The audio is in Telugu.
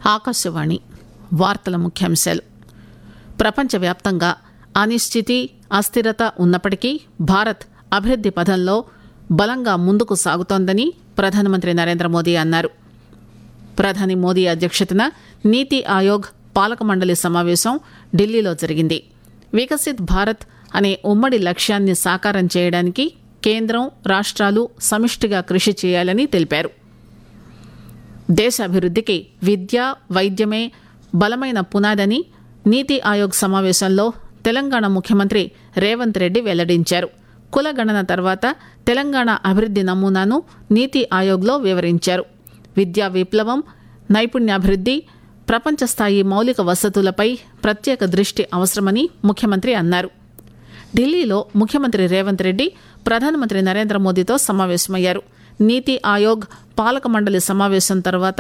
ఆకాశవాణి వార్తల ముఖ్యాంశాలు ప్రపంచవ్యాప్తంగా అనిశ్చితి అస్థిరత ఉన్నప్పటికీ భారత్ అభివృద్ది పథంలో బలంగా ముందుకు సాగుతోందని ప్రధానమంత్రి నరేంద్ర మోదీ అన్నారు ప్రధాని మోదీ అధ్యక్షతన నీతి ఆయోగ్ పాలక మండలి సమావేశం ఢిల్లీలో జరిగింది వికసిత్ భారత్ అనే ఉమ్మడి లక్ష్యాన్ని సాకారం చేయడానికి కేంద్రం రాష్ట్రాలు సమిష్టిగా కృషి చేయాలని తెలిపారు దేశ అభివృద్ధికి విద్య వైద్యమే బలమైన పునాదని నీతి ఆయోగ్ సమావేశంలో తెలంగాణ ముఖ్యమంత్రి రేవంత్ రెడ్డి వెల్లడించారు కుల గణన తర్వాత తెలంగాణ అభివృద్ది నమూనాను నీతి ఆయోగ్లో వివరించారు విద్యా విప్లవం నైపుణ్యాభివృద్ది ప్రపంచ స్థాయి మౌలిక వసతులపై ప్రత్యేక దృష్టి అవసరమని ముఖ్యమంత్రి అన్నారు ఢిల్లీలో ముఖ్యమంత్రి రేవంత్ రెడ్డి ప్రధానమంత్రి నరేంద్ర మోదీతో సమావేశమయ్యారు నీతి ఆయోగ్ పాలక మండలి సమావేశం తర్వాత